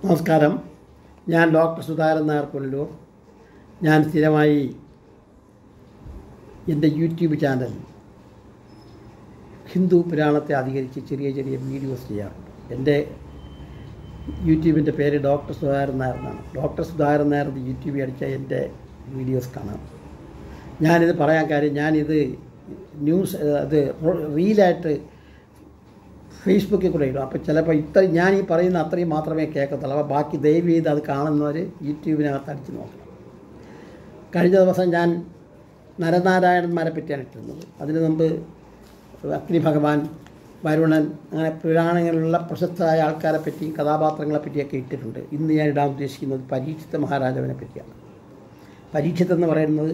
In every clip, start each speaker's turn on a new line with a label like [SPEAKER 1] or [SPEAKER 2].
[SPEAKER 1] നമസ്കാരം ഞാൻ ഡോക്ടർ സുധാകരൻ നായർ പുനലൂർ ഞാൻ സ്ഥിരമായി എൻ്റെ യൂട്യൂബ് ചാനൽ ഹിന്ദു പുരാണത്തെ അധികരിച്ച് ചെറിയ ചെറിയ വീഡിയോസ് ചെയ്യാറുണ്ട് എൻ്റെ യൂട്യൂബിൻ്റെ പേര് ഡോക്ടർ സുധാകരൻ നായർ എന്നാണ് ഡോക്ടർ സുധാകരൻ നായർ എന്ന് യൂട്യൂബിൽ അടിച്ചാൽ എൻ്റെ വീഡിയോസ് കാണാം ഞാനിത് പറയാൻ കാര്യം ഞാനിത് ന്യൂസ് അത് റീലായിട്ട് ഫേസ്ബുക്കിൽ കൂടെ ഇടും അപ്പോൾ ചിലപ്പോൾ ഇത്ര ഞാൻ ഈ പറയുന്ന അത്രയും മാത്രമേ കേൾക്കത്തുള്ളൂ അപ്പോൾ ബാക്കി ദയവ് ചെയ്ത് അത് കാണുന്നവർ യൂട്യൂബിനകത്ത് അടിച്ച് നോക്കണം കഴിഞ്ഞ ദിവസം ഞാൻ നരനാരായണന്മാരെ പറ്റിയാണ് ഇട്ടിരുന്നത് അതിന് മുമ്പ് അഗ്നി ഭഗവാൻ വരുണൻ അങ്ങനെ പുരാണങ്ങളിലുള്ള പ്രശസ്തരായ ആൾക്കാരെ പറ്റി കഥാപാത്രങ്ങളെ പറ്റിയൊക്കെ ഇട്ടിട്ടുണ്ട് ഇന്ന് ഞാൻ ഇടാൻ ഉദ്ദേശിക്കുന്നത് പരീക്ഷിത മഹാരാജാവിനെ പറ്റിയാണ് പരീക്ഷിത്ത് എന്ന് പറയുന്നത്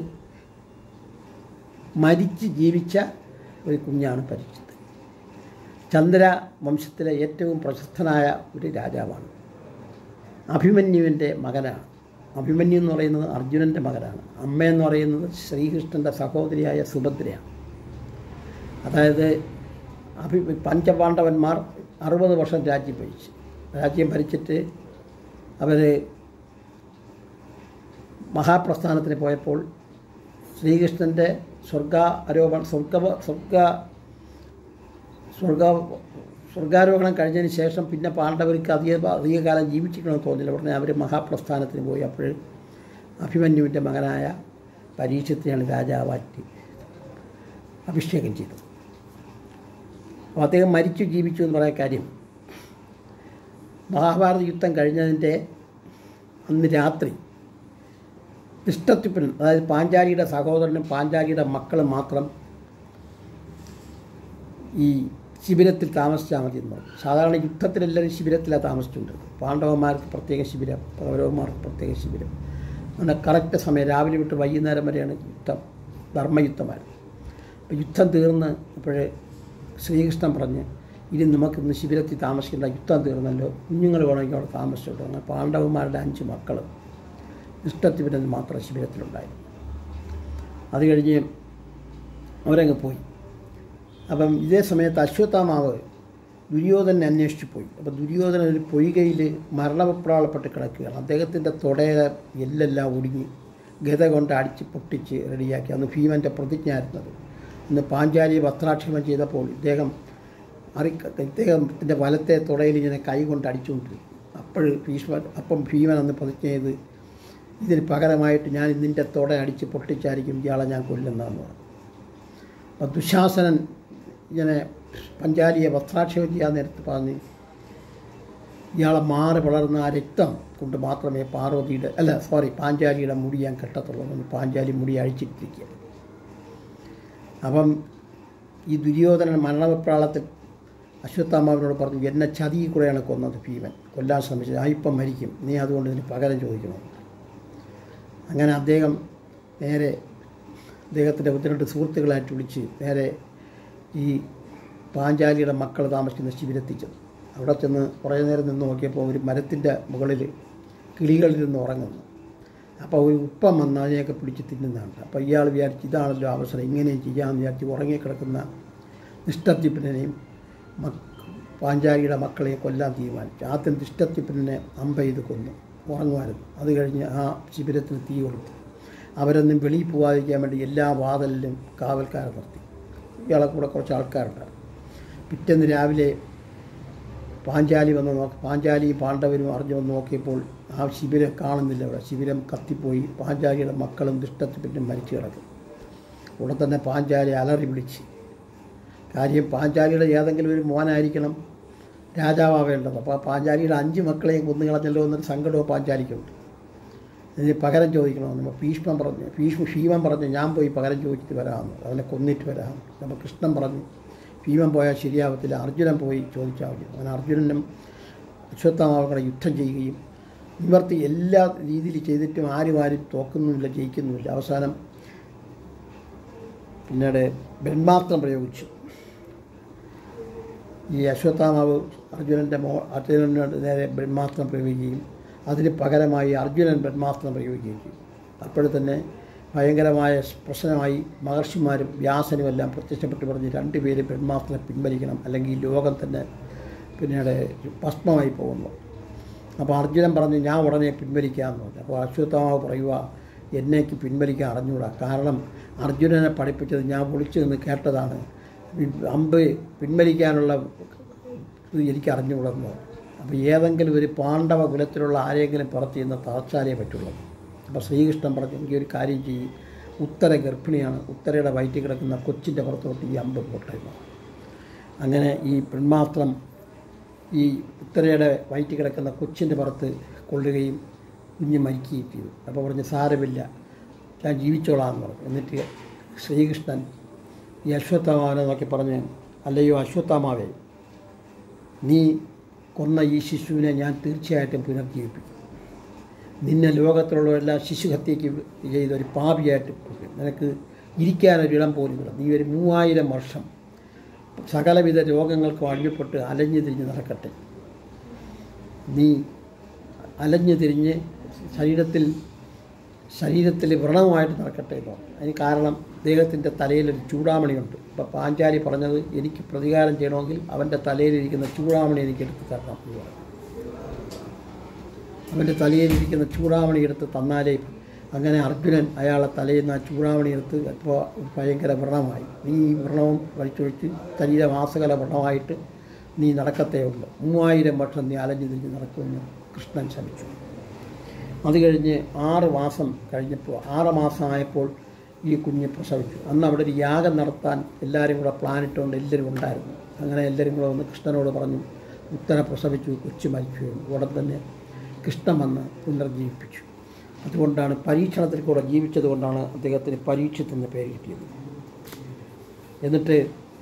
[SPEAKER 1] മരിച്ച് ജീവിച്ച ഒരു കുഞ്ഞാണ് പരീക്ഷിത്ത് ചന്ദ്ര വംശത്തിലെ ഏറ്റവും പ്രശസ്തനായ ഒരു രാജാവാണ് അഭിമന്യുവിൻ്റെ മകനാണ് അഭിമന്യു എന്ന് പറയുന്നത് അർജുനൻ്റെ മകനാണ് അമ്മ എന്ന് പറയുന്നത് ശ്രീകൃഷ്ണൻ്റെ സഹോദരിയായ സുഭദ്രയാണ് അതായത് അഭി പഞ്ചപാണ്ഡവന്മാർ അറുപത് വർഷം രാജ്യം ഭരിച്ചു രാജ്യം ഭരിച്ചിട്ട് അവർ മഹാപ്രസ്ഥാനത്തിന് പോയപ്പോൾ ശ്രീകൃഷ്ണൻ്റെ സ്വർഗ ആരോപണം സ്വർഗ സ്വർഗ സ്വർഗ സ്വർഗാരോഹണം കഴിഞ്ഞതിന് ശേഷം പിന്നെ പാണ്ഡവർക്ക് അധിക അധികകാലം ജീവിച്ചിരിക്കണമെന്ന് തോന്നില്ല ഉടനെ അവർ മഹാപ്രസ്ഥാനത്തിന് പോയി അപ്പോൾ അഭിമന്യുവിൻ്റെ മകനായ പരീക്ഷത്തിനാണ് രാജാവാറ്റി അഭിഷേകം ചെയ്തത് അപ്പോൾ അദ്ദേഹം മരിച്ചു ജീവിച്ചു എന്ന് പറയാൻ കാര്യം മഹാഭാരത യുദ്ധം കഴിഞ്ഞതിൻ്റെ അന്ന് രാത്രി ഇഷ്ടത്തിപ്പൻ അതായത് പാഞ്ചാലിയുടെ സഹോദരനും പാഞ്ചാലിയുടെ മക്കളും മാത്രം ഈ ശിബിരത്തിൽ താമസിച്ചാൽ മതി എന്ന് പറഞ്ഞു സാധാരണ യുദ്ധത്തിലെല്ലാവരും ശിബിരത്തിലാണ് താമസിച്ചുകൊണ്ട് പാണ്ഡവന്മാർക്ക് പ്രത്യേക ശിബിരം കൗരവന്മാർക്ക് പ്രത്യേക ശിബിരം അങ്ങനെ കറക്റ്റ് സമയം രാവിലെ വിട്ട് വൈകുന്നേരം വരെയാണ് യുദ്ധം ധർമ്മയുദ്ധമായിരുന്നു അപ്പോൾ യുദ്ധം തീർന്ന് അപ്പോഴേ ശ്രീകൃഷ്ണൻ പറഞ്ഞ് ഇനി നമുക്കിന്ന് ശിബിരത്തിൽ താമസിക്കേണ്ട യുദ്ധം തീർന്നല്ലോ കുഞ്ഞുങ്ങൾ വേണമെങ്കിൽ അവിടെ താമസിച്ചോട്ടോ അങ്ങനെ പാണ്ഡവന്മാരുടെ അഞ്ച് മക്കളും ഇഷ്ടത്തിവിടൻ മാത്രം ശിബിരത്തിലുണ്ടായിരുന്നു അത് കഴിഞ്ഞ് അവരങ്ങ് പോയി അപ്പം ഇതേ സമയത്ത് അശ്വത്ഥാമാവ് ദുര്യോധനെ അന്വേഷിച്ച് പോയി അപ്പം ദുര്യോധനൻ ഒരു പൊയ്കയിൽ മരണപ്രാളപ്പെട്ട് കിടക്കുകയാണ് അദ്ദേഹത്തിൻ്റെ തുടയുടെ എല്ലെല്ലാം ഒടുങ്ങി ഗത കൊണ്ട് അടിച്ച് പൊട്ടിച്ച് റെഡിയാക്കി അന്ന് ഭീമൻ്റെ പ്രതിജ്ഞയായിരുന്നത് ഇന്ന് പാഞ്ചാലിയെ വസ്ത്രാക്ഷേപം ചെയ്തപ്പോൾ ഇദ്ദേഹം അറി ഇദ്ദേഹത്തിൻ്റെ വലത്തെ തുടയിൽ ഇങ്ങനെ കൈ കൊണ്ട് അടിച്ചുകൊണ്ടിരിക്കും അപ്പോൾ ഭീഷ്മ അപ്പം ഭീമൻ അന്ന് പ്രതിജ്ഞ ചെയ്ത് ഇതിന് പകരമായിട്ട് ഞാൻ ഇതിൻ്റെ തുട അടിച്ച് പൊട്ടിച്ചായിരിക്കും ഇയാളെ ഞാൻ കൊല്ലുന്നതെന്ന് പറഞ്ഞു അപ്പോൾ ദുശാസനൻ ഇങ്ങനെ പഞ്ചാലിയെ വസ്ത്രാക്ഷേപം ചെയ്യാൻ നേരത്ത് പറഞ്ഞ് ഇയാളെ മാറി വളർന്ന ആ രക്തം കൊണ്ട് മാത്രമേ പാർവതിയുടെ അല്ല സോറി പാഞ്ചാലിയുടെ മുടി ഞാൻ കെട്ടത്തുള്ളൂ എന്ന് പാഞ്ചാലി മുടി അഴിച്ചിട്ടിരിക്കുക അപ്പം ഈ ദുര്യോധനൻ മരണപ്രാളത്തിൽ അശ്വത്ഥാമാവിനോട് പറഞ്ഞു എന്നെ ചതി കൂടെയാണ് കൊന്നത് ഭീമൻ കൊല്ലാൻ ശ്രമിച്ചത് ആ ഇപ്പം മരിക്കും നീ അതുകൊണ്ട് ഇതിന് പകരം ചോദിക്കണം അങ്ങനെ അദ്ദേഹം നേരെ അദ്ദേഹത്തിൻ്റെ പത്തിരണ്ട് സുഹൃത്തുക്കളായിട്ട് വിളിച്ച് നേരെ ഈ പാഞ്ചാലിയുടെ മക്കൾ താമസിക്കുന്ന ശിബിരത്തിൽ ചെന്നു അവിടെ ചെന്ന് കുറേ നേരം നിന്ന് നോക്കിയപ്പോൾ ഒരു മരത്തിൻ്റെ മുകളിൽ കിളികളിരുന്ന് ഉറങ്ങുന്നു അപ്പോൾ ഒരു ഉപ്പം വന്ന് അതിനെയൊക്കെ പിടിച്ച് തിന്നുന്നതാണ് അപ്പോൾ ഇയാൾ വിചാരിച്ച് ഇതാണല്ലോ അവസരം ഇങ്ങനെയും ചെയ്യാമെന്ന് വിചാരിച്ച് ഉറങ്ങിക്കിടക്കുന്ന നിഷ്ഠത്തിപ്പനെയും മക് പാഞ്ചാലിയുടെ മക്കളെ കൊല്ലാൻ തീരുമാനിച്ചു ആദ്യം ദിഷ്ടത്തിപ്പനെ അമ്പ ചെയ്ത് കൊന്നു ഉറങ്ങുമായിരുന്നു അത് കഴിഞ്ഞ് ആ ശിബിരത്തിന് തീ കൊടുത്തു അവരൊന്നും വെളിയിൽ പോകാതിരിക്കാൻ വേണ്ടി എല്ലാ വാതിലിലും കാവൽക്കാരെ നിർത്തി ഇയാളെ കൂടെ കുറച്ച് ആൾക്കാരുണ്ടായിരുന്നു പിറ്റേന്ന് രാവിലെ പാഞ്ചാലി വന്ന് നോക്കി പാഞ്ചാലിയും പാണ്ഡവരും അറിഞ്ഞു വന്ന് നോക്കിയപ്പോൾ ആ ശിബിരം കാണുന്നില്ല അവിടെ ശിബിരം കത്തിപ്പോയി പാഞ്ചാലിയുടെ മക്കളും ദുഷ്ടത്തിപ്പിന്നും മരിച്ചു കിടക്കും ഉടൻ തന്നെ പാഞ്ചാലി അലറി വിളിച്ച് കാര്യം പാഞ്ചാലിയുടെ ഏതെങ്കിലും ഒരു മോനായിരിക്കണം രാജാവാവേണ്ടത് അപ്പോൾ ആ പാഞ്ചാലിയുടെ അഞ്ച് മക്കളെയും കൊന്നു കളഞ്ഞല്ലോ എന്നൊരു സങ്കടവും പാഞ്ചാലിക്കുണ്ട് ഇതിന് പകരം ചോദിക്കണമെന്ന് അപ്പോൾ ഭീഷ്മൻ പറഞ്ഞു ഭീഷ്മ ഭീമൻ പറഞ്ഞു ഞാൻ പോയി പകരം ചോദിച്ചിട്ട് വരാമെന്ന് അവനെ കൊന്നിട്ട് വരാം അപ്പോൾ കൃഷ്ണൻ പറഞ്ഞു ഭീമൻ പോയാൽ ശരിയാവത്തില്ല അർജുനൻ പോയി ചോദിച്ചാൽ മതി അങ്ങനെ അർജുനനും അശ്വത്ഥാമാവങ്ങളെ യുദ്ധം ചെയ്യുകയും നിവർത്തി എല്ലാ രീതിയിൽ ചെയ്തിട്ടും ആരും ആരും തോക്കുന്നുമില്ല ജയിക്കുന്നുമില്ല അവസാനം പിന്നീട് ബ്രഹ്മാസ്ത്രം പ്രയോഗിച്ചു ഈ അശ്വത്ഥാമാവ് അർജുനൻ്റെ മോ അർജുനനോട് നേരെ ബ്രഹ്മാസ്ത്രം പ്രയോഗിക്കുകയും അതിന് പകരമായി അർജുനൻ ബ്രഹ്മാസ്ത്രം പ്രയോഗിക്കുകയും ചെയ്തു അപ്പോഴെ തന്നെ ഭയങ്കരമായ പ്രശ്നമായി മഹർഷിമാരും വ്യാസനുമെല്ലാം പ്രത്യക്ഷപ്പെട്ട് പറഞ്ഞ് രണ്ടുപേരും ബ്രഹ്മാസ്ത്രം പിൻവലിക്കണം അല്ലെങ്കിൽ ഈ ലോകം തന്നെ പിന്നീട് ഭസ്മമായി പോകുന്നു അപ്പോൾ അർജുനൻ പറഞ്ഞു ഞാൻ ഉടനെ പിൻവലിക്കാമെന്ന് പറഞ്ഞു അപ്പോൾ അശ്വത്ഥമാവ് പറയുക എന്നേക്ക് പിൻവലിക്കാൻ അറിഞ്ഞുകൂടാ കാരണം അർജുനനെ പഠിപ്പിച്ചത് ഞാൻ വിളിച്ചു നിന്ന് കേട്ടതാണ് ഈ അമ്പ് പിൻവലിക്കാനുള്ള ഇത് എനിക്ക് അറിഞ്ഞുകൂടെന്ന് പറഞ്ഞു അപ്പോൾ ഏതെങ്കിലും ഒരു പാണ്ഡവ കുലത്തിലുള്ള ആരെങ്കിലും പുറത്ത് ചെയ്യുന്ന തളച്ചാലേ പറ്റുള്ളൂ അപ്പോൾ ശ്രീകൃഷ്ണൻ പറഞ്ഞു എനിക്ക് ഒരു കാര്യം ചെയ്യും ഉത്തര ഗർഭിണിയാണ് ഉത്തരയുടെ വയറ്റിൽ കിടക്കുന്ന കൊച്ചിൻ്റെ പുറത്തോട്ട് ഈ അമ്പ് പോട്ടെ എന്ന് പറഞ്ഞു. അങ്ങനെ ഈ ബ്രഹ്മാസ്ത്രം ഈ ഉത്തരയുടെ വയറ്റിൽ കിടക്കുന്ന കൊച്ചിൻ്റെ പുറത്ത് കൊള്ളുകയും കുഞ്ഞ് മരിക്കുകയും ചെയ്തു അപ്പോൾ പറഞ്ഞ് സാരമില്ല ഞാൻ ജീവിച്ചോളാം എന്ന് പറഞ്ഞു എന്നിട്ട് ശ്രീകൃഷ്ണൻ ഈ അശ്വത്ഥമാവനെ നോക്കി പറഞ്ഞ് അല്ലയോ അശ്വത്ഥമാവേ നീ കൊന്ന ഈ ശിശുവിനെ ഞാൻ തീർച്ചയായിട്ടും പുനർജീവിപ്പിക്കും നിന്നെ ലോകത്തിലുള്ളവരെല്ലാം ശിശുഹത്യയ്ക്ക് ചെയ്ത ഒരു പാപിയായിട്ട് കൊടുക്കും. നിനക്ക് ഇരിക്കാനൊരിടം പോലും ഇല്ല നീ ഒരു മൂവായിരം വർഷം സകലവിധ രോഗങ്ങൾക്കും അഴിഞ്ഞപ്പെട്ട് അലഞ്ഞു തിരിഞ്ഞ് നടക്കട്ടെ നീ അലഞ്ഞു തിരിഞ്ഞ് ശരീരത്തിൽ ശരീരത്തിൽ വ്രണവുമായിട്ട് നടക്കട്ടെ എന്ന് പറഞ്ഞു അതിന് കാരണം അദ്ദേഹത്തിൻ്റെ തലയിലൊരു ചൂടാമണിയുണ്ട് ഇപ്പോൾ പാഞ്ചാലി പറഞ്ഞത് എനിക്ക് പ്രതികാരം ചെയ്യണമെങ്കിൽ അവൻ്റെ തലയിലിരിക്കുന്ന ചൂടാമണി എനിക്ക് എടുത്ത് തരണം എന്ന് പറഞ്ഞു അവൻ്റെ തലയിലിരിക്കുന്ന ചൂടാമണി എടുത്ത് തന്നാലേ അങ്ങനെ അർജുനൻ അയാളെ തലയിൽ നിന്ന് ആ ചൂടാമണി എടുത്ത് അപ്പോൾ ഭയങ്കര വ്രണമായി നീ ഈ വ്രണവും വലിച്ചൊഴിച്ച് ശരീരമാസകല വ്രണമായിട്ട് നീ നടക്കത്തേ ഉള്ളൂ മൂവായിരം വർഷം നീ അലഞ്ഞു തിരിഞ്ഞ് നടക്കുമെന്ന് കൃഷ്ണൻ ശമിച്ചു അത് കഴിഞ്ഞ് ആറ് മാസം കഴിഞ്ഞപ്പോൾ ആറ് മാസമായപ്പോൾ ഈ കുഞ്ഞ് പ്രസവിച്ചു അന്ന് അവിടെ ഒരു യാഗം നടത്താൻ എല്ലാവരും കൂടെ പ്ലാൻ ഇട്ടുകൊണ്ട് എല്ലാവരും ഉണ്ടായിരുന്നു അങ്ങനെ എല്ലാവരും കൂടെ വന്ന് കൃഷ്ണനോട് പറഞ്ഞു ഉത്തര പ്രസവിച്ചു കൊച്ചു മരിച്ചു എന്ന്. ഉടൻ തന്നെ കൃഷ്ണൻ വന്ന് പുനർജീവിപ്പിച്ചു അതുകൊണ്ടാണ് പരീക്ഷണത്തിൽ കൂടെ ജീവിച്ചത് കൊണ്ടാണ് അദ്ദേഹത്തിന് പരീക്ഷത്ത് എന്ന പേര് കിട്ടിയത് എന്നിട്ട്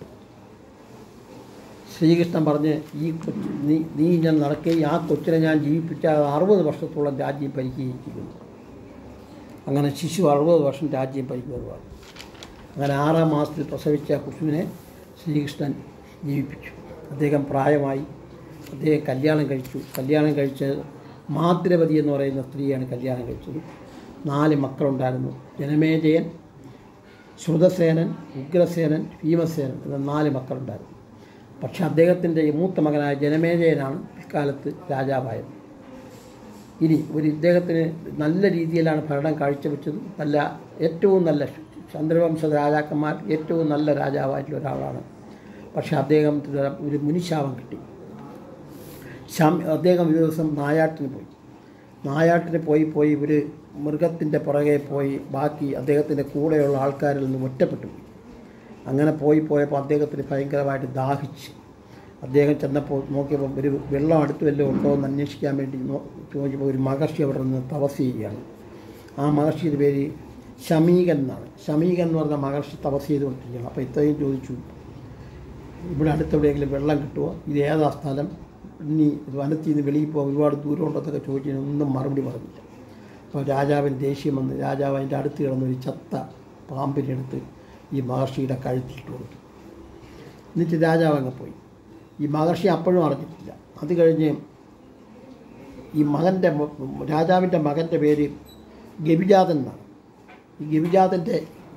[SPEAKER 1] ശ്രീകൃഷ്ണൻ പറഞ്ഞ് ഈ കൊച്ചു നീ നീ ഞാൻ നടക്കുകയും ആ കൊച്ചിനെ ഞാൻ ജീവിപ്പിച്ച അറുപത് വർഷത്തോളം രാജ്യം ഭരിക്കുകയും ചെയ്യുന്നു അങ്ങനെ ശിശു അറുപത് വർഷം രാജ്യം ഭരിക്കുമെന്ന് പറഞ്ഞു അങ്ങനെ ആറാം മാസത്തിൽ പ്രസവിച്ച കുശുവിനെ ശ്രീകൃഷ്ണൻ ജീവിപ്പിച്ചു അദ്ദേഹം പ്രായമായി അദ്ദേഹം കല്യാണം കഴിച്ചു കല്യാണം കഴിച്ച് മാതൃവതി എന്ന് പറയുന്ന സ്ത്രീയാണ് കല്യാണം കഴിച്ചത് നാല് മക്കളുണ്ടായിരുന്നു ജനമേജയൻ ശ്രുതസേനൻ ഉഗ്രസേനൻ ഭീമസേനൻ എന്ന നാല് മക്കളുണ്ടായിരുന്നു പക്ഷെ അദ്ദേഹത്തിൻ്റെ മൂത്ത മകനായ ജനമേജയനാണ് പിൽക്കാലത്ത് രാജാവായത് ഇനി ഒരു ഇദ്ദേഹത്തിന് നല്ല രീതിയിലാണ് ഭരണം കാഴ്ചവെച്ചത് നല്ല ഏറ്റവും നല്ല ചന്ദ്രവംശ രാജാക്കന്മാർ ഏറ്റവും നല്ല രാജാവായിട്ടുള്ള ഒരാളാണ് പക്ഷെ അദ്ദേഹത്തിന് ഒരു മുനിശാപം കിട്ടി ശാം അദ്ദേഹം ഒരു ദിവസം നായാട്ടിന് പോയി നായാട്ടിന് പോയി പോയി ഒരു മൃഗത്തിൻ്റെ പുറകെ പോയി ബാക്കി അദ്ദേഹത്തിൻ്റെ കൂടെയുള്ള ആൾക്കാരിൽ നിന്ന് ഒറ്റപ്പെട്ടു പോയി അങ്ങനെ പോയി പോയപ്പോൾ അദ്ദേഹത്തിന് ഭയങ്കരമായിട്ട് ദാഹിച്ച് അദ്ദേഹം ചെന്നപ്പോൾ നോക്കിയപ്പോൾ ഒരു വെള്ളം അടുത്ത് വല്ലതും ഉണ്ടോ എന്ന് അന്വേഷിക്കാൻ വേണ്ടി നോ- ചോദിച്ചപ്പോൾ ഒരു മഹർഷി അവിടെ നിന്ന് തപസ് ചെയ്യുകയാണ് ആ മഹർഷിയുടെ പേര് ശമീകൻ എന്നാണ് ശമീകൻ എന്ന് പറഞ്ഞ മഹർഷി തപസ് ചെയ്തുകൊണ്ടിരിക്കുകയാണ് അപ്പോൾ ഇത്രയും ചോദിച്ചു ഇവിടെ അടുത്തെവിടെയെങ്കിലും വെള്ളം കിട്ടുമോ ഇത് ഏതാ സ്ഥലം ഇനി വനത്തിൽ നിന്ന് വെളിയിൽ പോകാൻ ഒരുപാട് ദൂരം ഉണ്ടെന്നൊക്കെ ചോദിച്ചു ഒന്നും മറുപടി പറഞ്ഞില്ല അപ്പോൾ രാജാവിന് ദേഷ്യം വന്ന് രാജാവ് അതിൻ്റെ അടുത്ത് കിടന്ന് ഒരു ചത്ത പാമ്പിനെ എടുത്ത് ഈ മഹർഷിയുടെ കഴുത്തിട്ട് കൊടുത്തു എന്നിട്ട് രാജാവ് അങ്ങ് പോയി ഈ മഹർഷി അപ്പോഴും അറിഞ്ഞിട്ടില്ല അത് കഴിഞ്ഞ് ഈ മകൻ്റെ മ- രാജാവിൻ്റെ മകൻ്റെ പേര് ഗവിജാതൻ എന്നാണ് ഈ ഗവിജാതൻ്റെ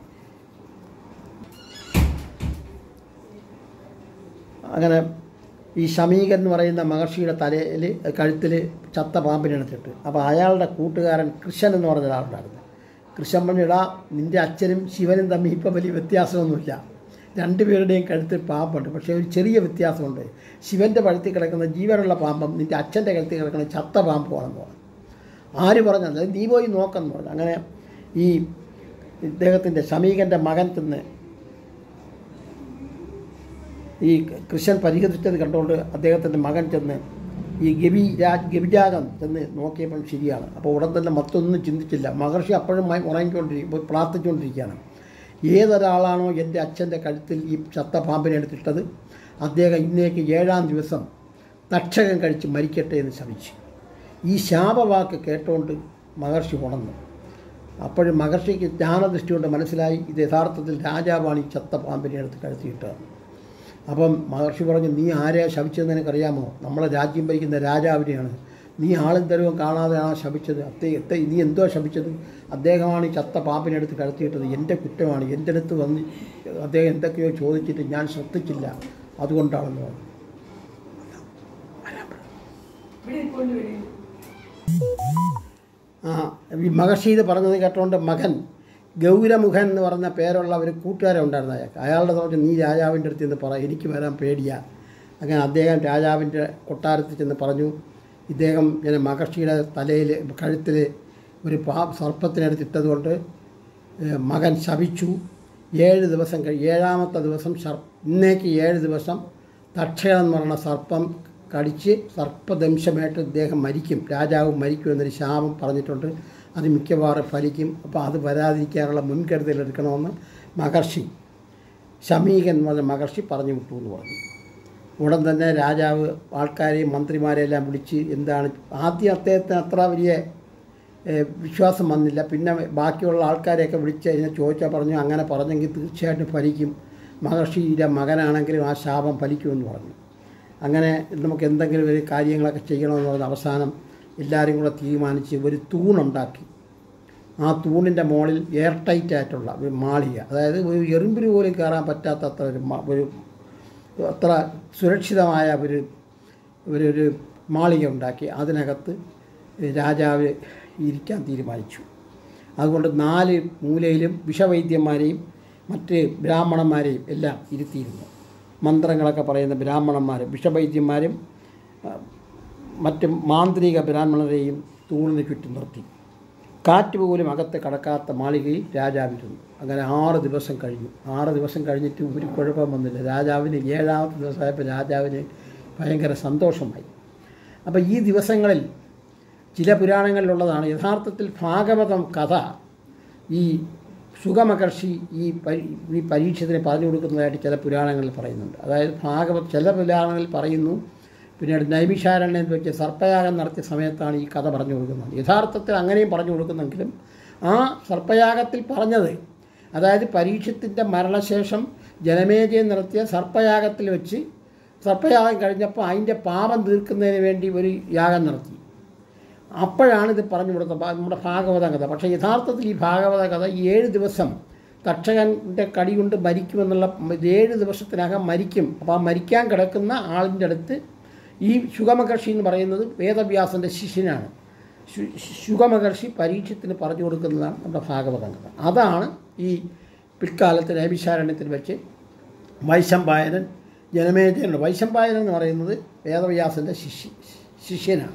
[SPEAKER 1] അങ്ങനെ ഈ ഷമീകൻ എന്ന് പറയുന്ന മഹർഷിയുടെ തലയിൽ കഴുത്തിൽ ചത്ത പാമ്പിനെ എടുത്തിട്ട് അപ്പോൾ അയാളുടെ കൂട്ടുകാരൻ കൃഷ്ണൻ എന്ന് പറഞ്ഞ ഒരാളുണ്ടായിരുന്നു കൃഷ്ണൻ പറഞ്ഞിടാ നിൻ്റെ അച്ഛനും ശിവനും തമ്മിൽ ഇപ്പം വലിയ വ്യത്യാസമൊന്നുമില്ല രണ്ടുപേരുടെയും കഴുത്തിൽ പാമ്പുണ്ട് പക്ഷേ ഒരു ചെറിയ വ്യത്യാസമുണ്ട് ശിവൻ്റെ കഴുത്തിൽ കിടക്കുന്ന ജീവനുള്ള പാമ്പും നിൻ്റെ അച്ഛൻ്റെ കഴുത്തിൽ കിടക്കുന്ന ചത്ത പാമ്പുമാണെന്ന് പറഞ്ഞു ആര് പറഞ്ഞത് അത് നീ പോയി നോക്കെന്ന് പറഞ്ഞു അങ്ങനെ ഈ ഇദ്ദേഹത്തിൻ്റെ ഷമീകൻ്റെ മകൻ തിന്ന് ഈ കൃഷ്ണൻ പരിഹരിച്ചത് കണ്ടുകൊണ്ട് അദ്ദേഹത്തിൻ്റെ മകൻ ചെന്ന് ഈ ഗവി രാജ് ഗവിജാകം ചെന്ന് നോക്കിയപ്പോൾ ശരിയാണ് അപ്പോൾ ഉടൻ തന്നെ മറ്റൊന്നും ചിന്തിച്ചില്ല മഹർഷി അപ്പോഴും മയ- ഉറങ്ങിക്കൊണ്ടിരിക്കും പ്രാർത്ഥിച്ചുകൊണ്ടിരിക്കുകയാണ് ഏതൊരാളാണോ എൻ്റെ അച്ഛൻ്റെ കഴുത്തിൽ ഈ ചത്ത പാമ്പിനെ എടുത്തിട്ടത് അദ്ദേഹം ഇന്നേക്ക് ഏഴാം ദിവസം തക്ഷകം കഴിച്ച് മരിക്കട്ടെ എന്ന് ശമിച്ചു ഈ ശാപവാക്ക് കേട്ടുകൊണ്ട് മഹർഷി ഉണർന്നു അപ്പോഴും മഹർഷിക്ക് ജ്ഞാനദൃഷ്ടി കൊണ്ട് മനസ്സിലായി ഇത് യഥാർത്ഥത്തിൽ രാജാവാണ് ഈ ചത്ത പാമ്പിനെ എടുത്ത് കഴുത്തിയിട്ടത് അപ്പം മഹർഷി പറഞ്ഞു നീ ആരെയാ ശപിച്ചതെന്ന് എനിക്കറിയാമോ നമ്മളെ രാജ്യം ഭരിക്കുന്ന രാജാവിനെയാണ് നീ ആളും തരവും കാണാതെയാണ് ശപിച്ചത് അദ്ദേഹത്തെ നീ എന്തോ ശപിച്ചത് അദ്ദേഹമാണ് ഈ ചത്ത പാമ്പിനെടുത്ത് കടത്തിയിട്ടത് എൻ്റെ കുറ്റമാണ് എൻ്റെ അടുത്ത് വന്ന് അദ്ദേഹം എന്തൊക്കെയോ ചോദിച്ചിട്ട് ഞാൻ ശ്രദ്ധിച്ചില്ല അതുകൊണ്ടാണെന്ന് പറഞ്ഞു
[SPEAKER 2] ഇവിടെ ഇരിപ്പുണ്ട് വെളിയിൽ
[SPEAKER 1] ആ ഈ മഹർഷി ഇത് പറഞ്ഞത് കേട്ടോണ്ട് മകൻ ഗൗരമുഖൻ എന്ന് പറഞ്ഞ പേരുള്ള ഒരു കൂട്ടുകാരൻ ഉണ്ടായിരുന്നു അയാൾക്ക് അയാളുടെ തോട്ട് നീ രാജാവിൻ്റെ അടുത്ത് ചെന്ന് പറ എനിക്ക് വരാൻ പേടിയാ അങ്ങനെ അദ്ദേഹം രാജാവിൻ്റെ കൊട്ടാരത്തിൽ ചെന്ന് പറഞ്ഞു ഇദ്ദേഹം ഇങ്ങനെ മഹർഷിയുടെ തലയിൽ കഴുത്തിൽ ഒരു പാ സർപ്പത്തിനടുത്തിട്ടതുകൊണ്ട് ഏഹ്, മകൻ ശപിച്ചു ഏഴ് ദിവസം കഴി ഏഴാമത്തെ ദിവസം ശർ ഇന്നേക്ക് ഏഴ് ദിവസം തക്ഷകൻ എന്ന് പറയുന്ന സർപ്പം കടിച്ച് സർപ്പദംശമായിട്ട് ഇദ്ദേഹം മരിക്കും രാജാവ് മരിക്കും എന്നൊരു ശാപം പറഞ്ഞിട്ടുണ്ട് അത് മിക്കവാറും ഫലിക്കും അപ്പോൾ അത് വരാതിരിക്കാനുള്ള മുൻകരുതൽ എടുക്കണമെന്ന് മഹർഷി ശമീകൻ എന്ന് പറഞ്ഞ മഹർഷി പറഞ്ഞു വിട്ടു എന്ന് പറഞ്ഞു ഉടൻ തന്നെ രാജാവ് ആൾക്കാരെയും മന്ത്രിമാരെയും എല്ലാം വിളിച്ച് എന്താണ് ആദ്യം അദ്ദേഹത്തിന് അത്ര വലിയ ഏഹ്, വിശ്വാസം വന്നില്ല പിന്നെ ബാക്കിയുള്ള ആൾക്കാരെയൊക്കെ വിളിച്ച് അതിനെ ചോദിച്ചാൽ പറഞ്ഞു അങ്ങനെ പറഞ്ഞെങ്കിൽ തീർച്ചയായിട്ടും ഫലിക്കും മഹർഷിയുടെ മകനാണെങ്കിലും ആ ശാപം ഫലിക്കുമെന്ന് പറഞ്ഞു അങ്ങനെ നമുക്ക് എന്തെങ്കിലും ഒരു കാര്യങ്ങളൊക്കെ ചെയ്യണമെന്ന് പറഞ്ഞ അവസാനം എല്ലാവരും കൂടെ തീരുമാനിച്ച് ഒരു തൂണുണ്ടാക്കി ആ തൂണിൻ്റെ മുകളിൽ എയർ ടൈറ്റ് ആയിട്ടുള്ള ഒരു മാളിക അതായത് ഒരു എറുമ്പിന് പോലും കയറാൻ പറ്റാത്ത അത്ര ഒരു മ- ഒരു അത്ര സുരക്ഷിതമായ ഒരു ഒരു ഒരു മാളിക ഉണ്ടാക്കി അതിനകത്ത് രാജാവ് ഇരിക്കാൻ തീരുമാനിച്ചു അതുകൊണ്ട് നാല് മൂലയിലും വിഷവൈദ്യന്മാരെയും മറ്റ് ബ്രാഹ്മണന്മാരെയും എല്ലാം ഇരുത്തിയിരുന്നു മന്ത്രങ്ങളൊക്കെ പറയുന്ന ബ്രാഹ്മണന്മാരും വിഷവൈദ്യന്മാരും ആ, മറ്റ് മാന്ത്രിക ബ്രാഹ്മണരെയും തൂണിന് ചുറ്റും നിർത്തി കാറ്റ് പോലും അകത്ത് കടക്കാത്ത മാളികയിൽ രാജാവിരുന്നു അങ്ങനെ ആറ് ദിവസം കഴിഞ്ഞു ആറ് ദിവസം കഴിഞ്ഞിട്ട് ഒരു കുഴപ്പം വന്നില്ല രാജാവിന് ഏഴാമത്തെ ദിവസമായപ്പോൾ രാജാവിന് ഭയങ്കര സന്തോഷമായി അപ്പോൾ ഈ ദിവസങ്ങളിൽ ചില പുരാണങ്ങളിലുള്ളതാണ് യഥാർത്ഥത്തിൽ ഭാഗവതം കഥ ഈ സുഖമഹർഷി ഈ പരി ഈ പരീക്ഷത്തിന് പറഞ്ഞു കൊടുക്കുന്നതായിട്ട് ചില പുരാണങ്ങളിൽ പറയുന്നുണ്ട് അതായത് ഭാഗവത് ചില പുരാണങ്ങളിൽ പറയുന്നു പിന്നീട് നൈമിഷാരണ്യം വെച്ച് സർപ്പയാഗം നടത്തിയ സമയത്താണ് ഈ കഥ പറഞ്ഞു കൊടുക്കുന്നത് യഥാർത്ഥത്തിൽ അങ്ങനെയും പറഞ്ഞു കൊടുക്കുന്നെങ്കിലും ആ സർപ്പയാഗത്തിൽ പറഞ്ഞത് അതായത് പരീക്ഷത്തിൻ്റെ മരണശേഷം ജനമേജയം നടത്തിയ സർപ്പയാഗത്തിൽ വെച്ച് സർപ്പയാഗം കഴിഞ്ഞപ്പോൾ അതിൻ്റെ പാപം തീർക്കുന്നതിന് വേണ്ടി ഒരു യാഗം നടത്തി അപ്പോഴാണ് ഇത് പറഞ്ഞു കൊടുത്തത് ഭാ- നമ്മുടെ ഭാഗവത കഥ പക്ഷേ യഥാർത്ഥത്തിൽ ഈ ഭാഗവത കഥ ഈ ഏഴ് ദിവസം തക്ഷകൻ്റെ കടി കൊണ്ട് മരിക്കുമെന്നുള്ള ഇത് ഏഴ് ദിവസത്തിനകം മരിക്കും അപ്പോൾ ആ മരിക്കാൻ കിടക്കുന്ന ആളിൻ്റെ അടുത്ത് ഈ ശുഗമഹർഷി എന്ന് പറയുന്നത് വേദവ്യാസൻ്റെ ശിഷ്യനാണ് ശു- ശുഗമഹർഷി പരീക്ഷത്തിന് പറഞ്ഞു കൊടുക്കുന്നതാണ് നമ്മുടെ ഭാഗവത കഥ അതാണ് ഈ പിൽക്കാലത്ത് നൈമിശാരണ്യത്തിൽ വെച്ച് വൈശമ്പായനൻ ജനമേജയുണ്ട് വൈശമ്പായനൻ എന്ന് പറയുന്നത് വേദവ്യാസൻ്റെ ശിഷ്യ ശിഷ്യനാണ്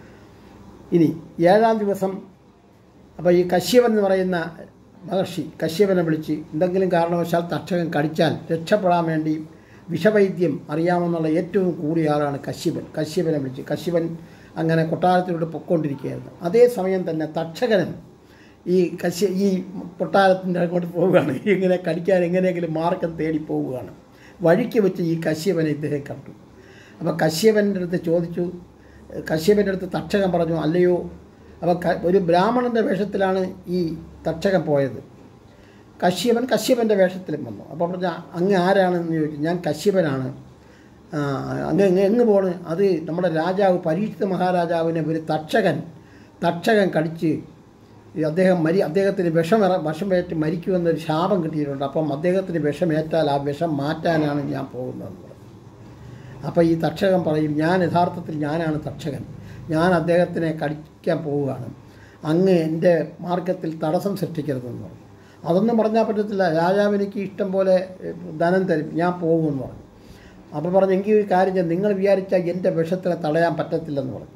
[SPEAKER 1] ഇനി ഏഴാം ദിവസം അപ്പോൾ ഈ കശ്യപൻ എന്ന് പറയുന്ന മഹർഷി കശ്യപനെ വിളിച്ച് എന്തെങ്കിലും കാരണവശാൽ തക്ഷകൻ കടിച്ചാൽ രക്ഷപ്പെടാൻ വേണ്ടി വിഷവൈദ്യം അറിയാമെന്നുള്ള ഏറ്റവും കൂടിയ ആളാണ് കശ്യപൻ കശ്യപനെ വിളിച്ച് കശ്യപൻ അങ്ങനെ കൊട്ടാരത്തിലൂടെ പൊയ്ക്കൊണ്ടിരിക്കുകയായിരുന്നു അതേസമയം തന്നെ തക്ഷകനും ഈ കശ്യ ഈ കൊട്ടാരത്തിൻ്റെ അങ്ങോട്ട് പോവുകയാണ് ഇങ്ങനെ കടിക്കാൻ എങ്ങനെയെങ്കിലും മാർഗം തേടി പോവുകയാണ് വഴിക്ക് വെച്ച് ഈ കശ്യപനെ ഇദ്ദേഹം കണ്ടു അപ്പോൾ കശ്യപൻ്റെ അടുത്ത് ചോദിച്ചു കശ്യപൻ്റെ അടുത്ത് തക്ഷകൻ പറഞ്ഞു അല്ലയോ അപ്പോൾ ക- ഒരു ബ്രാഹ്മണൻ്റെ വേഷത്തിലാണ് ഈ തക്ഷകൻ പോയത് കശ്യപൻ കശ്യപൻ്റെ വേഷത്തിലും വന്നു അപ്പോൾ പറഞ്ഞു അങ്ങ് ആരാണെന്ന് ചോദിച്ചു ഞാൻ കശ്യപനാണ് ആ, അങ്ങ് എങ്ങ് എങ്ങ് പോണ് അത് നമ്മുടെ രാജാവ് പരീക്ഷിത മഹാരാജാവിനെ ഒരു തക്ഷകൻ തക്ഷകൻ കടിച്ച് ഈ അദ്ദേഹം മരി അദ്ദേഹത്തിന് വിഷം ഇറ- വിഷമേറ്റ് മരിക്കുമെന്നൊരു ശാപം കിട്ടിയിട്ടുണ്ട് അപ്പം അദ്ദേഹത്തിന് വിഷമേറ്റാൽ ആ വിഷം മാറ്റാനാണ് ഞാൻ പോകുന്നതെന്ന് പറഞ്ഞു അപ്പോൾ ഈ തക്ഷകൻ പറയും ഞാൻ യഥാർത്ഥത്തിൽ ഞാനാണ് തക്ഷകൻ ഞാൻ അദ്ദേഹത്തിനെ കടിക്കാൻ പോവുകയാണ് അങ്ങ് എൻ്റെ മാർഗത്തിൽ തടസ്സം സൃഷ്ടിക്കരുതെന്ന് പറഞ്ഞു അതൊന്നും പറഞ്ഞാൽ പറ്റത്തില്ല രാജാവ് എനിക്ക് ഇഷ്ടം പോലെ ഏ, ധനം തരും ഞാൻ പോകുമെന്ന് പറഞ്ഞു അപ്പോൾ പറഞ്ഞു എങ്കിൽ ഒരു കാര്യം ചെയ്യാം നിങ്ങൾ വിചാരിച്ചാൽ എൻ്റെ വിഷത്തിനെ തടയാൻ പറ്റത്തില്ലെന്ന് പറഞ്ഞു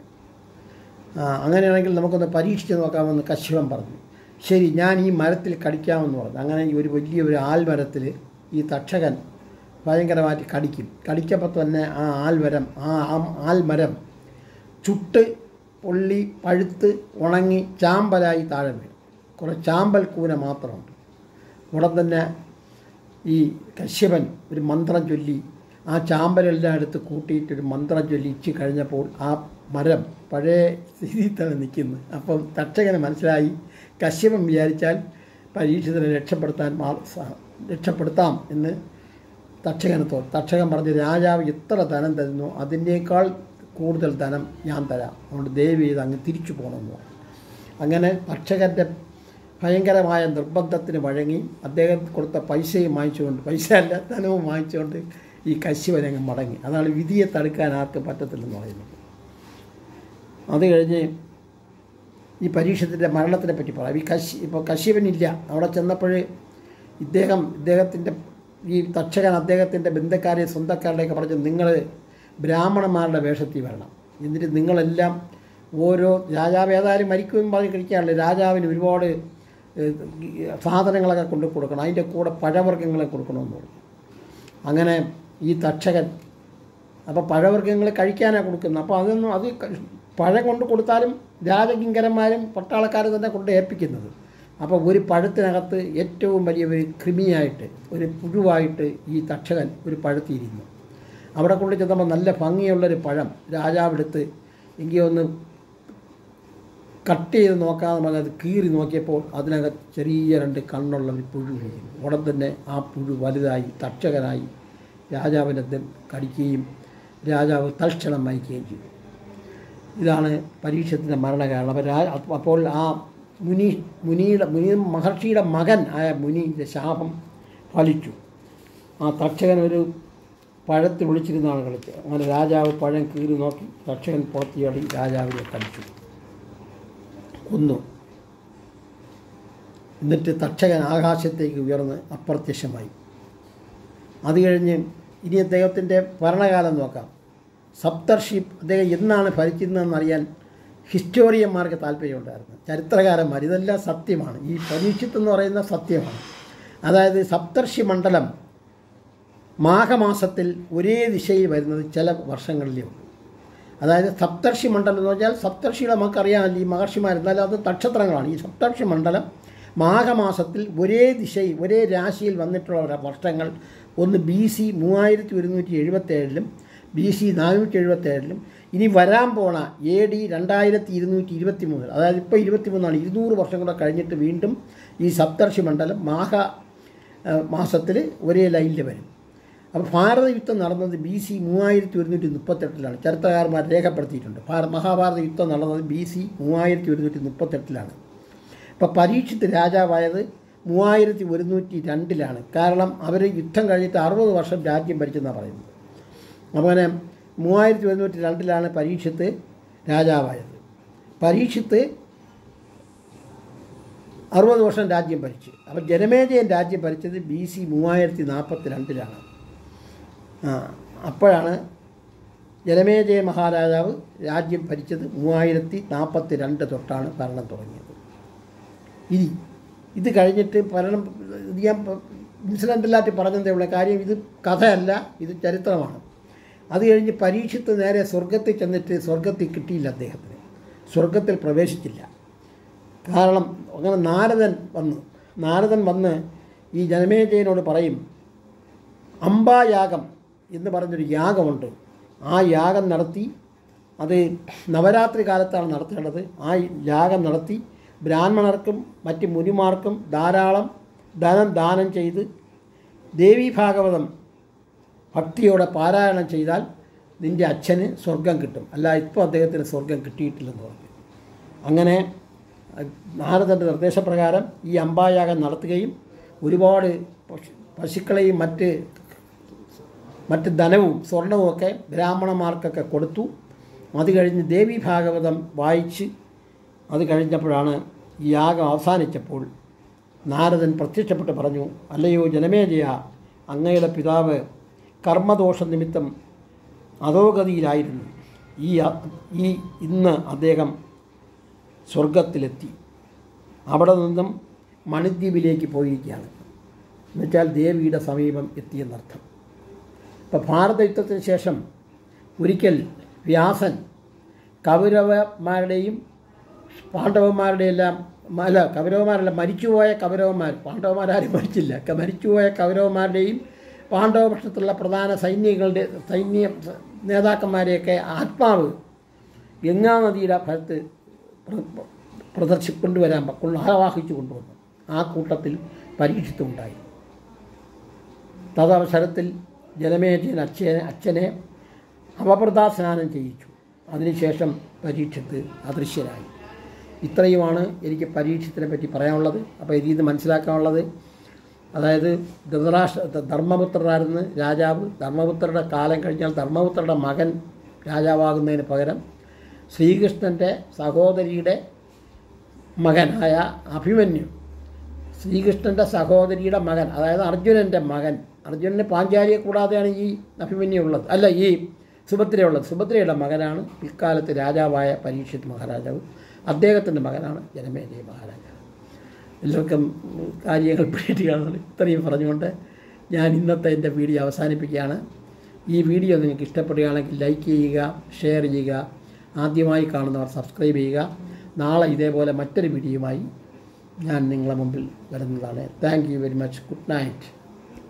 [SPEAKER 1] ആ, അങ്ങനെയാണെങ്കിൽ നമുക്കൊന്ന് പരീക്ഷിച്ച് നോക്കാമെന്ന് കശ്യപൻ പറഞ്ഞു ശരി ഞാൻ ഈ മരത്തിൽ കടിക്കാമെന്ന് പറഞ്ഞു അങ്ങനെ ഈ ഒരു വലിയ ഒരു ആൽമരത്തിൽ ഈ തക്ഷകൻ ഭയങ്കരമായിട്ട് കടിക്കും കടിക്കപ്പോൾ തന്നെ ആ ആൽമരം ആ ആം- ആൽമരം ചുട്ട് പൊള്ളി പഴുത്ത് ഉണങ്ങി ചാമ്പലായി താഴെ വീഴും കുറേ ചാമ്പൽ കൂന മാത്രമുണ്ട് ഉടൻ തന്നെ ഈ കശ്യപൻ ഒരു മന്ത്രം ചൊല്ലി ആ ചാമ്പലെല്ലാം എടുത്ത് കൂട്ടിയിട്ട് ഒരു മന്ത്രം ചൊല്ലിച്ച് കഴിഞ്ഞപ്പോൾ ആ മരം പഴയ സ്ഥിതിയിൽ തന്നെ നിൽക്കുന്നു അപ്പം തക്ഷകന് മനസ്സിലായി കശ്യപൻ വിചാരിച്ചാൽ പരീക്ഷിതനെ രക്ഷപ്പെടുത്താൻ മാ- സ- രക്ഷപ്പെടുത്താം എന്ന് തക്ഷകന് തോന്നി തക്ഷകൻ പറഞ്ഞു രാജാവ് എത്ര ധനം തരുന്നു അതിനേക്കാൾ കൂടുതൽ ധനം ഞാൻ തരാം അതുകൊണ്ട് ദയവ് ചെയ്ത് അങ്ങ് തിരിച്ചു പോകണമെന്ന് പറഞ്ഞു അങ്ങനെ തക്ഷകൻ്റെ ഭയങ്കരമായ നിർബന്ധത്തിന് വഴങ്ങി അദ്ദേഹം കൊടുത്ത പൈസയും വാങ്ങിച്ചുകൊണ്ട് പൈസ അല്ല ധനവും വാങ്ങിച്ചുകൊണ്ട് ഈ കശ്യപനങ്ങ് മടങ്ങി അതാണ് വിധിയെ തടുക്കാൻ ആർക്കും പറ്റത്തില്ലെന്ന് പറയുന്നത് അത് കഴിഞ്ഞ് ഈ പരീക്ഷത്തിൻ്റെ മരണത്തിനെ പറ്റി പറയാം ഈ കശി ഇപ്പോൾ കശ്യപനില്ല അവിടെ ചെന്നപ്പോൾ ഇദ്ദേഹം ഇദ്ദേഹത്തിൻ്റെ ഈ തക്ഷകൻ അദ്ദേഹത്തിൻ്റെ ബന്ധുക്കാരെ സ്വന്തക്കാരുടെയൊക്കെ പറഞ്ഞു നിങ്ങൾ ബ്രാഹ്മണന്മാരുടെ വേഷത്തിൽ വരണം എന്നിട്ട് നിങ്ങളെല്ലാം ഓരോ രാജാവ് ഏതായാലും മരിക്കുമെന്ന് പറഞ്ഞ് കഴിക്കാറില്ല രാജാവിന് ഒരുപാട് ഏഹ്, സാധനങ്ങളൊക്കെ കൊണ്ടു കൊടുക്കണം അതിൻ്റെ കൂടെ പഴവർഗ്ഗങ്ങളെ കൊടുക്കണമെന്ന് പറഞ്ഞു അങ്ങനെ ഈ തക്ഷകൻ അപ്പോൾ പഴവർഗ്ഗങ്ങൾ കഴിക്കാനാണ് കൊടുക്കുന്നത് അപ്പോൾ അതൊന്നും അത് ക- പഴം കൊണ്ട് കൊടുത്താലും രാജകിങ്കരന്മാരും പട്ടാളക്കാരും തന്നെ കൊണ്ട് ഏൽപ്പിക്കുന്നത് അപ്പോൾ ഒരു പഴത്തിനകത്ത് ഏറ്റവും വലിയ ഒരു കൃമിയായിട്ട് ഒരു പുഴുവായിട്ട് ഈ തക്ഷകൻ ഒരു പഴത്തിയിരുന്നു അവിടെ കൊണ്ട് ചെന്നപ്പോൾ നല്ല ഭംഗിയുള്ളൊരു പഴം രാജാവെടുത്ത് എങ്കിൽ ഒന്ന് കട്ട് ചെയ്ത് നോക്കാതെ പറഞ്ഞ് അത് കീറി നോക്കിയപ്പോൾ അതിനകത്ത് ചെറിയ രണ്ട് കണ്ണുള്ള ഒരു പുഴു ഇരിക്കുന്നു ഉടൻ തന്നെ ആ പുഴു വലുതായി തക്ഷകനായി രാജാവിനെ ദ- കടിക്കുകയും രാജാവ് തൽക്ഷണം മരിക്കുകയും ചെയ്തു ഇതാണ് പരീക്ഷത്തിൻ്റെ മരണകാരണം അപ്പോൾ രാ അപ്പോൾ ആ മുനി മുനിയുടെ മുനി മഹർഷിയുടെ മകൻ ആയ മുനിയുടെ ശാപം ഫലിച്ചു ആ തക്ഷകൻ ഒരു പഴത്തിൽ വിളിച്ചിരുന്നാണ് കളിച്ചത് അങ്ങനെ രാജാവ് പഴം കീറി നോക്കി തക്ഷകൻ പുറത്തിയാടി രാജാവിനെ കടിച്ചു കൊന്നു എന്നിട്ട് തക്ഷകൻ ആകാശത്തേക്ക് ഉയർന്ന് അപ്രത്യക്ഷമായി അത് കഴിഞ്ഞ് ഇനി അദ്ദേഹത്തിൻ്റെ ഭരണകാലം നോക്കാം സപ്തർഷി അദ്ദേഹം എന്നാണ് ഭരിക്കുന്നതെന്ന് അറിയാൻ ഹിസ്റ്റോറിയന്മാർക്ക് താല്പര്യമുണ്ടായിരുന്നു ചരിത്രകാരന്മാർ ഇതെല്ലാം സത്യമാണ് ഈ പരീക്ഷിത്ത് എന്ന് പറയുന്ന സത്യമാണ് അതായത് സപ്തർഷി മണ്ഡലം മാഘമാസത്തിൽ ഒരേ ദിശയിൽ വരുന്നത് ചില വർഷങ്ങളിലേ ഉള്ളൂ അതായത് സപ്തർഷി മണ്ഡലം എന്ന് പറഞ്ഞാൽ സപ്തർഷികളെ നമുക്കറിയാമല്ലോ ഈ മഹർഷിമാർ എന്നാലും അത് നക്ഷത്രങ്ങളാണ് ഈ സപ്തർഷി മണ്ഡലം മാഘമാസത്തിൽ ഒരേ ദിശയിൽ ഒരേ രാശിയിൽ വന്നിട്ടുള്ള ഒരു വർഷങ്ങൾ ഒന്ന് ബി സി മൂവായിരത്തി ഒരുന്നൂറ്റി എഴുപത്തേഴിലും ബി സി നാനൂറ്റി എഴുപത്തേഴിലും ഇനി വരാൻ പോണ എ ഡി രണ്ടായിരത്തി ഇരുന്നൂറ്റി ഇരുപത്തി മൂന്നിൽ അതായത് ഇപ്പോൾ ഇരുപത്തി മൂന്നാണ് ഇരുന്നൂറ് വർഷം കൂടെ കഴിഞ്ഞിട്ട് വീണ്ടും ഈ സപ്തർഷി മണ്ഡലം മാഘ മാസത്തിൽ ഒരേ ലൈനിൽ വരും അപ്പോൾ ഭാരത യുദ്ധം നടന്നത് ബി സി മൂവായിരത്തി ഒരുന്നൂറ്റി മുപ്പത്തെട്ടിലാണ് ചരിത്രകാരന്മാർ രേഖപ്പെടുത്തിയിട്ടുണ്ട് ഭാര മഹാഭാരത യുദ്ധം നടന്നത് ബി സി മൂവായിരത്തി ഒരുന്നൂറ്റി മുപ്പത്തെട്ടിലാണ് ഇപ്പോൾ പരീക്ഷിത്ത് രാജാവായത് മൂവായിരത്തി ഒരുന്നൂറ്റി രണ്ടിലാണ് കാരണം അവർ യുദ്ധം കഴിഞ്ഞിട്ട് അറുപത് വർഷം രാജ്യം ഭരിച്ചെന്നാണ് പറയുന്നത് അങ്ങനെ മൂവായിരത്തി ഒരുന്നൂറ്റി രണ്ടിലാണ് പരീക്ഷത്ത് രാജാവായത് പരീക്ഷത്ത് അറുപത് വർഷം രാജ്യം ഭരിച്ചു അപ്പോൾ ജനമേജയൻ രാജ്യം ഭരിച്ചത് ബി സി മൂവായിരത്തി നാൽപ്പത്തി രണ്ടിലാണ് ആ അപ്പോഴാണ് ജനമേജയ മഹാരാജാവ് രാജ്യം ഭരിച്ചത് മൂവായിരത്തി നാൽപ്പത്തി രണ്ട് തൊട്ടാണ് ഭരണം തുടങ്ങിയത് ഇനി ഇത് കഴിഞ്ഞിട്ട് ഭരണം ഇത് ഞാൻ ഇൻസിഡൻ്റലായിട്ട് പറഞ്ഞതേ ഉള്ള കാര്യം ഇത് കഥയല്ല ഇത് ചരിത്രമാണ് അത് കഴിഞ്ഞ് പരീക്ഷിത്ത് നേരെ സ്വർഗത്തിൽ ചെന്നിട്ട് സ്വർഗത്തിൽ കിട്ടിയില്ല അദ്ദേഹത്തിന് സ്വർഗത്തിൽ പ്രവേശിച്ചില്ല കാരണം അങ്ങനെ നാരദൻ വന്നു നാരദൻ വന്ന് ഈ ജനമേജയനോട് പറയും അംബായാഗം എന്ന് പറഞ്ഞൊരു യാഗമുണ്ട് ആ യാഗം നടത്തി അത് നവരാത്രി കാലത്താണ് നടത്തേണ്ടത് ആ യാഗം നടത്തി ബ്രാഹ്മണർക്കും മറ്റ് മുനിമാർക്കും ധാരാളം ധനം ദാനം ചെയ്ത് ദേവീ ഭാഗവതം ഭക്തിയോടെ പാരായണം ചെയ്താൽ നിൻ്റെ അച്ഛന് സ്വർഗം കിട്ടും അല്ല ഇപ്പോൾ അദ്ദേഹത്തിന് സ്വർഗം കിട്ടിയിട്ടില്ലെന്ന് പറഞ്ഞു അങ്ങനെ നാരദൻ്റെ നിർദ്ദേശപ്രകാരം ഈ അമ്പായാഗം നടത്തുകയും ഒരുപാട് പശു പശുക്കളെയും മറ്റ് മറ്റ് ധനവും സ്വർണവും ഒക്കെ ബ്രാഹ്മണന്മാർക്കൊക്കെ കൊടുത്തു അത് കഴിഞ്ഞ് ദേവി ഭാഗവതം വായിച്ച് അത് കഴിഞ്ഞപ്പോഴാണ് ഈ യാഗം അവസാനിച്ചപ്പോൾ നാരദൻ പ്രത്യക്ഷപ്പെട്ട് പറഞ്ഞു അല്ലയോ ജനമേജയ അങ്ങയുടെ പിതാവ് കർമ്മദോഷ നിമിത്തം അധോഗതിയിലായിരുന്നു ഈ അ- ഈ ഇന്ന് അദ്ദേഹം സ്വർഗത്തിലെത്തി അവിടെ നിന്നും മണിദ്വീപിലേക്ക് പോയിരിക്കുകയാണ് എന്നുവെച്ചാൽ ദേവിയുടെ സമീപം എത്തിയെന്നർത്ഥം ഇപ്പോൾ ഭാരത യുദ്ധത്തിന് ശേഷം ഒരിക്കൽ വ്യാസൻ കൗരവന്മാരുടെയും പാണ്ഡവന്മാരുടെയും എല്ലാം അല്ല കൗരവന്മാരല്ല മരിച്ചുപോയ കൗരവന്മാർ പാണ്ഡവന്മാരാരും മരിച്ചില്ല ക- മരിച്ചുപോയ കൗരവന്മാരുടെയും പാണ്ഡവപക്ഷത്തുള്ള പ്രധാന സൈന്യങ്ങളുടെ സൈന്യ നേതാക്കന്മാരെയൊക്കെ ആത്മാവ് ഗംഗാ നദിയുടെ ഫലത്ത് പ്ര- പ്രദർശി കൊണ്ടുവരാൻ പ- കൊണ്ട് ആവാഹിച്ചു കൊണ്ടുവന്നു ആ കൂട്ടത്തിൽ പരീക്ഷിത്തുണ്ടായി തദവസരത്തിൽ ജലമേജയൻ അച്ഛനെ അച്ഛനെ അവപ്രദാ സ്നാനം ചെയ്യിച്ചു അതിനുശേഷം പരീക്ഷത്ത് അദൃശ്യനായി ഇത്രയുമാണ് എനിക്ക് പരീക്ഷത്തിനെ പറ്റി പറയാനുള്ളത് അപ്പോൾ ഇതിൽ നിന്ന് മനസ്സിലാക്കാനുള്ളത് അതായത് ധൃതരാഷ്ട്ര ധ- ധർമ്മപുത്രരായിരുന്നു രാജാവ് ധർമ്മപുത്രരുടെ കാലം കഴിഞ്ഞാൽ ധർമ്മപുത്രരുടെ മകൻ രാജാവാകുന്നതിന് പകരം ശ്രീകൃഷ്ണൻ്റെ സഹോദരിയുടെ മകനായ അഭിമന്യു ശ്രീകൃഷ്ണൻ്റെ സഹോദരിയുടെ മകൻ അതായത് അർജുനൻ്റെ മകൻ അർജുനന് പാഞ്ചാലിയെ കൂടാതെയാണ് ഈ അഭിമന്യു ഉള്ളത് അല്ല ഈ സുഭദ്രയുള്ളത് സുഭദ്രയുടെ മകനാണ് പിൽക്കാലത്ത് രാജാവായ പരീക്ഷിത് മഹാരാജാവ് അദ്ദേഹത്തിൻ്റെ മകനാണ് ജനമേജയ മഹാരാജാവ് എല്ലാവർക്കും കാര്യങ്ങൾ പിടിയിട്ടുകയാണ് ഇത്രയും പറഞ്ഞുകൊണ്ട് ഞാൻ ഇന്നത്തെ എൻ്റെ വീഡിയോ അവസാനിപ്പിക്കുകയാണ് ഈ വീഡിയോ നിങ്ങൾക്ക് ഇഷ്ടപ്പെടുകയാണെങ്കിൽ ലൈക്ക് ചെയ്യുക ഷെയർ ചെയ്യുക ആദ്യമായി കാണുന്നവർ സബ്സ്ക്രൈബ് ചെയ്യുക നാളെ ഇതേപോലെ മറ്റൊരു വീഡിയോയുമായി ഞാൻ നിങ്ങളെ മുമ്പിൽ വരുന്നതാണ് thank you very much good night